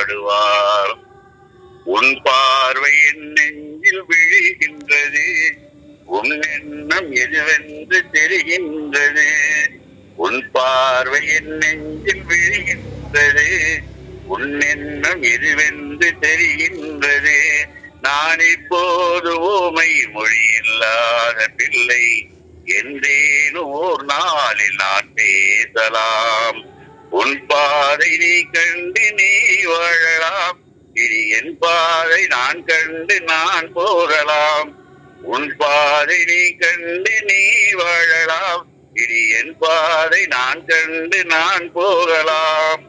பாடுவார் உன் பார்வை என் நெஞ்சில் விழுகின்றது உன் எண்ணம் எதுவென்று தெரிகின்றது உன் பார்வை என் நெஞ்சில் விழுகின்றது உன் எண்ணம் எதுவென்று தெரிகின்றது நான் இப்போது ஓமை மொழி இல்லாத பிள்ளை என்றேனும் ஓர் நாளில் நான் பேசலாம் உன் பாதை நீ கண்டு நீ வாழலாம் இனி என் பாதை நான் கண்டு நான் போகலாம் உன் பாதை நீ கண்டு நீ வாழலாம் இனி என் பாதை நான் கண்டு நான் போகலாம்